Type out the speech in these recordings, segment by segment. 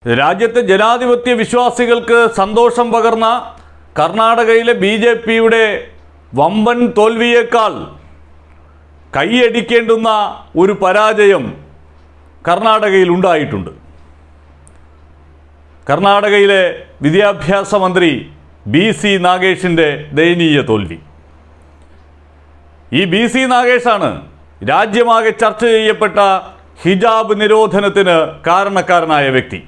രാജ്യത്തെ ജനാധിപത്യ വിശ്വാസികൾക്ക് സന്തോഷം പകർന്ന കർണാടകയിലെ ബി ജെ പിയുടെ വമ്പൻ തോൽവിയേക്കാൾ കൈയടിക്കേണ്ടുന്ന ഒരു പരാജയം കർണാടകയിൽ ഉണ്ടായിട്ടുണ്ട് കർണാടകയിലെ വിദ്യാഭ്യാസ മന്ത്രി ബി സി നാഗേഷിൻ്റെ ദയനീയ തോൽവി ഈ ബി സി നാഗേഷാണ് രാജ്യമാകെ ചർച്ച ചെയ്യപ്പെട്ട ഹിജാബ് നിരോധനത്തിന് കാരണക്കാരനായ വ്യക്തി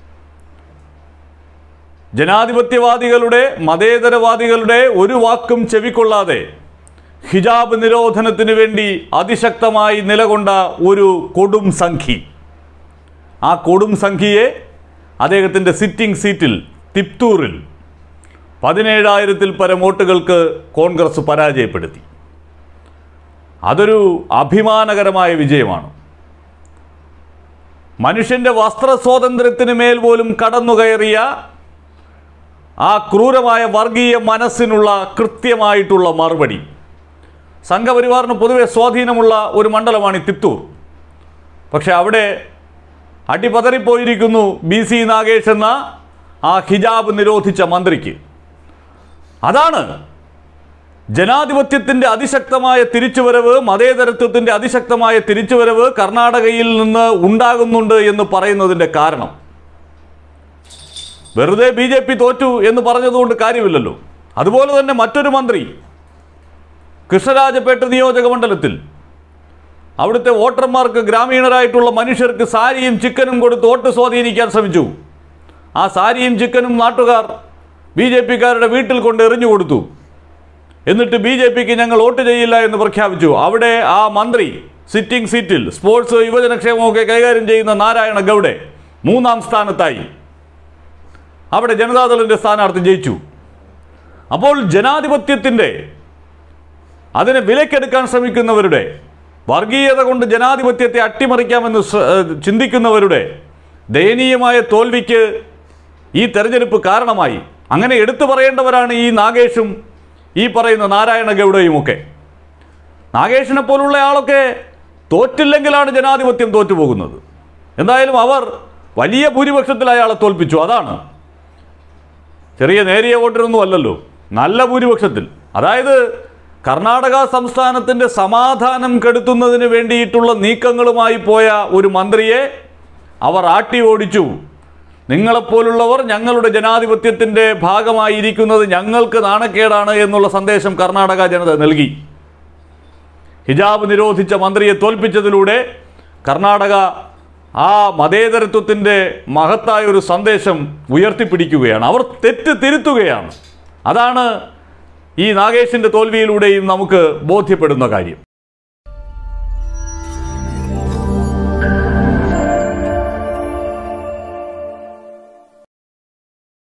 ജനാധിപത്യവാദികളുടെ മതേതരവാദികളുടെ ഒരു വാക്കും ചെവിക്കൊള്ളാതെ ഹിജാബ് നിരോധനത്തിന് വേണ്ടി അതിശക്തമായി നിലകൊണ്ട ഒരു കൊടും സംഖി ആ കൊടും സംഖിയെ അദ്ദേഹത്തിൻ്റെ സിറ്റിംഗ് സീറ്റിൽ തിപ്തൂറിൽ പതിനേഴായിരത്തിൽ പരം വോട്ടുകൾക്ക് കോൺഗ്രസ് പരാജയപ്പെടുത്തി അതൊരു അഭിമാനകരമായ വിജയമാണ് മനുഷ്യൻ്റെ വസ്ത്ര സ്വാതന്ത്ര്യത്തിന് മേൽ പോലും കടന്നുകയറിയ ആ ക്രൂരമായ വർഗീയ മനസ്സിനുള്ള കൃത്യമായിട്ടുള്ള മറുപടി സംഘപരിവാറിന് പൊതുവെ സ്വാധീനമുള്ള ഒരു മണ്ഡലമാണ് ഈ തിത്തൂർ പക്ഷെ അവിടെ അടിപതറിപ്പോയിരിക്കുന്നു ബി സി നാഗേഷ് എന്ന ആ ഹിജാബ് നിരോധിച്ച മന്ത്രിക്ക് അതാണ് ജനാധിപത്യത്തിൻ്റെ അതിശക്തമായ തിരിച്ചുവരവ് മതേതരത്വത്തിൻ്റെ അതിശക്തമായ തിരിച്ചുവരവ് കർണാടകയിൽ നിന്ന് ഉണ്ടാകുന്നുണ്ട് എന്ന് പറയുന്നതിൻ്റെ കാരണം വെറുതെ ബി ജെ പി തോറ്റു എന്ന് പറഞ്ഞതുകൊണ്ട് കാര്യമില്ലല്ലോ അതുപോലെ തന്നെ മറ്റൊരു മന്ത്രി കൃഷ്ണരാജപേട്ട നിയോജക മണ്ഡലത്തിൽ അവിടുത്തെ വോട്ടർമാർക്ക് ഗ്രാമീണരായിട്ടുള്ള മനുഷ്യർക്ക് സാരിയും ചിക്കനും കൊടുത്ത് വോട്ട് സ്വാധീനിക്കാൻ ശ്രമിച്ചു ആ സാരിയും ചിക്കനും നാട്ടുകാർ ബി ജെ പിക്കാരുടെ വീട്ടിൽ കൊണ്ട് എറിഞ്ഞു കൊടുത്തു എന്നിട്ട് ബി ജെ പിക്ക് ഞങ്ങൾ വോട്ട് ചെയ്യില്ല എന്ന് പ്രഖ്യാപിച്ചു അവിടെ ആ മന്ത്രി സിറ്റിംഗ് സീറ്റിൽ സ്പോർട്സ് യുവജനക്ഷേമമൊക്കെ കൈകാര്യം ചെയ്യുന്ന നാരായണ ഗൗഡെ മൂന്നാം സ്ഥാനത്തായി അവിടെ ജനതാദളിൻ്റെ സ്ഥാനാർത്ഥി ജയിച്ചു അപ്പോൾ ജനാധിപത്യത്തിൻ്റെ അതിനെ വിലക്കെടുക്കാൻ ശ്രമിക്കുന്നവരുടെ വർഗീയത കൊണ്ട് ജനാധിപത്യത്തെ അട്ടിമറിക്കാമെന്ന് ശ്ര- ഏഹ് ചിന്തിക്കുന്നവരുടെ ദയനീയമായ തോൽവിക്ക് ഈ തെരഞ്ഞെടുപ്പ് കാരണമായി അങ്ങനെ എടുത്തു പറയേണ്ടവരാണ് ഈ നാഗേഷും ഈ പറയുന്ന നാരായണ ഗൗഡയും ഒക്കെ നാഗേഷിനെ പോലുള്ള ആളൊക്കെ തോറ്റില്ലെങ്കിലാണ് ജനാധിപത്യം തോറ്റുപോകുന്നത് എന്തായാലും അവർ വലിയ ഭൂരിപക്ഷത്തിൽ അയാളെ തോൽപ്പിച്ചു അതാണ് ചെറിയ നേരിയ വോട്ടിനൊന്നും അല്ലല്ലോ നല്ല ഭൂരിപക്ഷത്തിൽ അതായത് കർണാടക സംസ്ഥാനത്തിൻ്റെ സമാധാനം കെടുത്തുന്നതിന് വേണ്ടിയിട്ടുള്ള നീക്കങ്ങളുമായി പോയ ഒരു മന്ത്രിയെ അവർ ആട്ടി ഓടിച്ചു നിങ്ങളെപ്പോലുള്ളവർ ഞങ്ങളുടെ ജനാധിപത്യത്തിൻ്റെ ഭാഗമായിരിക്കുന്നത് ഞങ്ങൾക്ക് നാണക്കേടാണ് എന്നുള്ള സന്ദേശം കർണാടക ജനത നൽകി ഹിജാബ് നിരോധിച്ച മന്ത്രിയെ തോൽപ്പിച്ചതിലൂടെ കർണാടക ആ മതേതരത്വത്തിൻ്റെ മഹത്തായ ഒരു സന്ദേശം ഉയർത്തിപ്പിടിക്കുകയാണ് അവർ തെറ്റ് തിരുത്തുകയാണ് അതാണ് ഈ നാഗേഷിൻ്റെ തോൽവിയിലൂടെയും നമുക്ക് ബോധ്യപ്പെടുന്ന കാര്യം